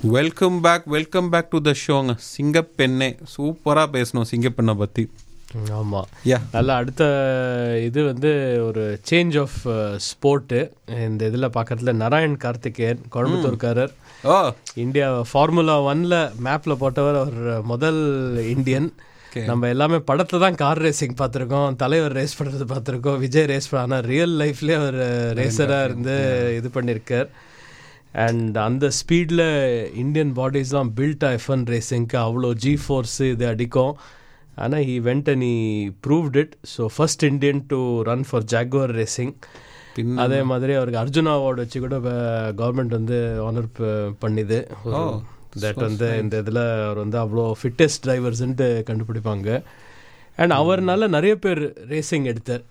Welcome back welcome back to the ஷோங்க சிங்கப்பெண்ணே சூப்பராக பேசணும் சிங்கப்பெண்ணை பற்றி ஆமாம் யா நல்ல அடுத்த இது வந்து ஒரு சேஞ்ச் ஆஃப் ஸ்போர்ட்டு இந்த இதில் பார்க்கறதுல நாராயண் கார்த்திகேயன் கோயம்புத்தூர்காரர் ஓ இந்தியா ஃபார்முலா ஒன்ல மேப்பில் போட்டவர் அவர் முதல் இந்தியன் Okay. நம்ம எல்லாமே படத்தை தான் கார் ரேசிங் பார்த்துருக்கோம் தலைவர் ரேஸ் பண்ணுறது பார்த்துருக்கோம் விஜய் ரேஸ் பண்ண ஆனால் ரியல் லைஃப்லேயே அவர் ரேசராக இருந்து இது பண்ணியிருக்கார் அண்ட் அந்த ஸ்பீடில் இந்தியன் பாடிஸ்லாம் பில்ட் எஃப் ஒன் ரேசிங்க்கு அவ்வளோ ஜி ஃபோர்ஸு இது அடிக்கும் ஆனால் he went and he proved it so first Indian to run for Jaguar racing பின் அதே மாதிரி அவருக்கு அர்ஜுனா அவார்டு வச்சு கூட கவர்மெண்ட் வந்து ஆனர் பண்ணிது தட் வந்து இந்த இதில் அவர் வந்து அவ்வளோ ஃபிட்டஸ்ட் டிரைவர்ஸ்ன்ட்டு கண்டுபிடிப்பாங்க அண்ட் அவர்னால நிறைய பேர் ரேசிங் எடுத்தார்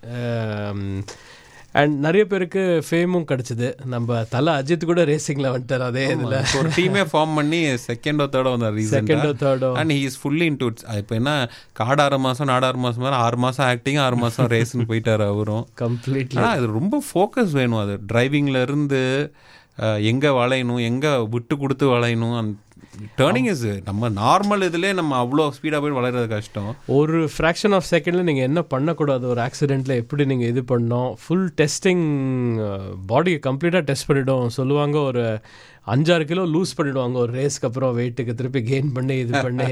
அண்ட் நிறைய பேருக்கு ஃபேமும் கிடச்சிது நம்ம தலை அஜித் கூட ரேசிங்கில் வந்துட்டார் அதே இதில் ஒரு டீமே ஃபார்ம் பண்ணி செகண்டோ தேர்டோ வந்தார் செகண்டோ ரீசெண்டாக தேர்டோ and he is fully in duties இப்போ என்ன காடு ஆறு மாதம் நாடு ஆறு மாதம் மாதிரி ஆறு மாதம் ஆக்டிங் ஆறு மாதம் ரேஸ்னு போயிட்டார் அவரும் கம்ப்ளீட்லி ஆனால் அது ரொம்ப ஃபோக்கஸ் வேணும் அது டிரைவிங்ல இருந்து அஹ், எங்க வளையணும் எங்க விட்டு கொடுத்து வளையணும் அந்த டேர்னிங் இஸ் நம்ம நார்மல் இதுலேயே நம்ம அவ்வளோ ஸ்பீடாக போய் வளையிறது கஷ்டம் ஒரு ஃப்ராக்ஷன் ஆஃப் செகண்டில் நீங்கள் என்ன பண்ணக்கூடாது ஒரு ஆக்சிடெண்ட்டில் எப்படி நீங்கள் இது பண்ணோம் ஃபுல் டெஸ்டிங் பாடியை கம்ப்ளீட்டாக டெஸ்ட் பண்ணிவிடும் சொல்லுவாங்க ஒரு அஞ்சாறு கிலோ லூஸ் பண்ணிவிடுவாங்க ஒரு ரேஸ்க்கு அப்புறம் வெயிட்டுக்கு திருப்பி கெயின் பண்ணி இது பண்ணி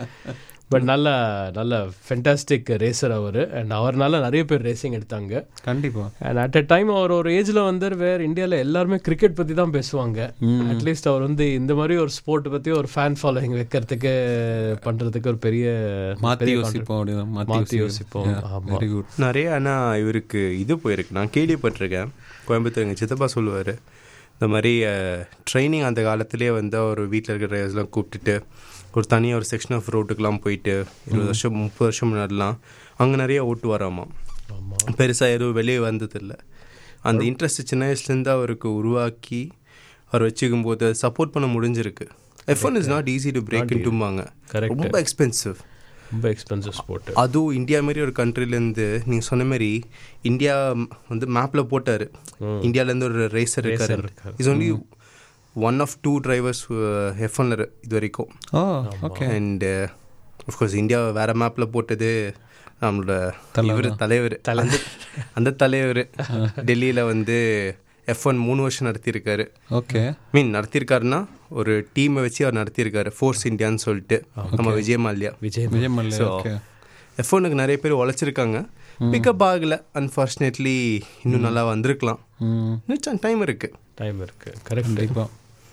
பட் நல்ல நல்ல ஃபென்டாஸ்டிக் ரேசர் அவர் அண்ட் அவர்னால நிறைய பேர் ரேசிங் எடுத்தாங்க கண்டிப்பா அண்ட் அட் அ டைம் அவர் ஒரு ஏஜில் வந்து வேறு இந்தியாவில் எல்லாருமே கிரிக்கெட் பற்றி தான் பேசுவாங்க அட்லீஸ்ட் அவர் வந்து இந்த மாதிரி ஒரு ஸ்போர்ட் பற்றி ஒரு ஃபேன் ஃபாலோவிங் வைக்கிறதுக்கு பண்ணுறதுக்கு ஒரு பெரிய மாற்றி பெரிய யோசிப்போம் அப்படின்னு மாற்றி மாற்றி யோசிப்போம் ஆமாம் வெரி குட் நிறைய ஆனால் இவருக்கு இது போயிருக்கு நான் கேள்விப்பட்டிருக்கேன் கோயம்புத்தூர் எங்கள் சித்தப்பா சொல்லுவார் இந்த மாதிரி ட்ரைனிங் அந்த காலத்திலே வந்து அவர் வீட்டில் இருக்கிற டிரைவர்ஸ்லாம் கூப்பிட்டுட்டு ஒரு தனியாக ஒரு செக்ஷன் ஆஃப் ரோட்டுக்கெலாம் போயிட்டு இருபது வருஷம் முப்பது வருஷம் முன்னாடிலாம் அங்கே நிறைய ஓட்டு வராமா ஆமாம் பெருசாக எதுவும் வெளியே வந்ததில்லை அந்த இன்ட்ரெஸ்ட் சின்ன வயசுலேருந்து அவருக்கு உருவாக்கி அவர் வச்சுக்கும் போது சப்போர்ட் பண்ண முடிஞ்சிருக்கு F one is not easy to break இன்ட்டுமாங்க Correct. ரொம்ப எக்ஸ்பென்சிவ் ரொம்ப எக்ஸ்பென்சிவ் ஸ்போர்ட் அதுவும் இந்தியா மாதிரி ஒரு கண்ட்ரிலேருந்து நீங்கள் சொன்ன மாதிரி இந்தியா வந்து மேப்பில் போட்டார் இந்தியாவிலேருந்து ஒரு ரேசர் இருக்காரு இருக்காரு. Is only one of two drivers F ஒன்ல இது வரைக்கும் oh okay and of course India வேற மேப்பில் போட்டது நம்மளோட இவர் தலைவர் அந்த அந்த தலைவர் டெல்லியில் வந்து எஃப் ஒன் மூணு வருஷம் நடத்தியிருக்காரு ஓகே மீன் நடத்தியிருக்காருன்னா ஒரு டீமை வச்சு அவர் நடத்தியிருக்காரு ஃபோர்ஸ் இந்தியான்னு சொல்லிட்டு நம்ம விஜய் மால்யா விஜய் விஜய் மல்ல So, ஓகே எஃப் ஒனுக்கு நிறைய பேர் உழைச்சிருக்காங்க பிக்கப் ஆகல அன்ஃபார்ச்சுனேட்லி இன்னும் நல்லா வந்திருக்கலாம் ம் இன்னும் டைம் இருக்கு டைம் இருக்குது கரெக்ட் கண்டிப்பா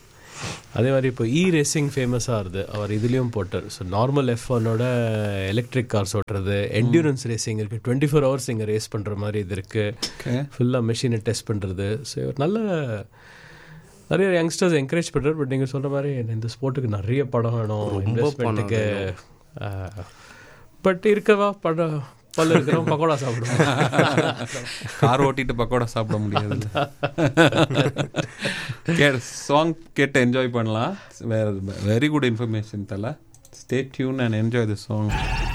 அதே மாதிரி இப்போ இ ரேசிங் ஃபேமஸாக இருது அவர் இதுலேயும் போட்டார் ஸோ நார்மல் எஃப் ஒன்னோட எலக்ட்ரிக் கார்ஸ் ஓட்டுறது என்டூரன்ஸ் ரேசிங் இருக்குது டுவெண்ட்டி ஃபோர் ஹவர்ஸ் இங்கே ரேஸ் பண்ணுற மாதிரி இது இருக்குது ஓகே ஃபுல்லாக மெஷினை டெஸ்ட் பண்ணுறது ஸோ இவர் நல்ல நிறைய யங்ஸ்டர்ஸ் என்கரேஜ் பண்ணுறாரு பட் நீங்கள் சொல்கிற மாதிரி இந்த ஸ்போர்ட்டுக்கு நிறைய படம் வேணும் இன்வெஸ்ட்மெண்ட்டுக்கு பட் இருக்கவா படம் பல்ல இருக்கிறோம் பக்கோடா சாப்பிடுவோம் கார் ஓட்டிட்டு பக்கோடா சாப்பிட முடியாது கே சாங் கேட்டு என்ஜாய் பண்ணலாம் வேற வெரி குட் இன்ஃபர்மேஷன் தல stay tune and enjoy the song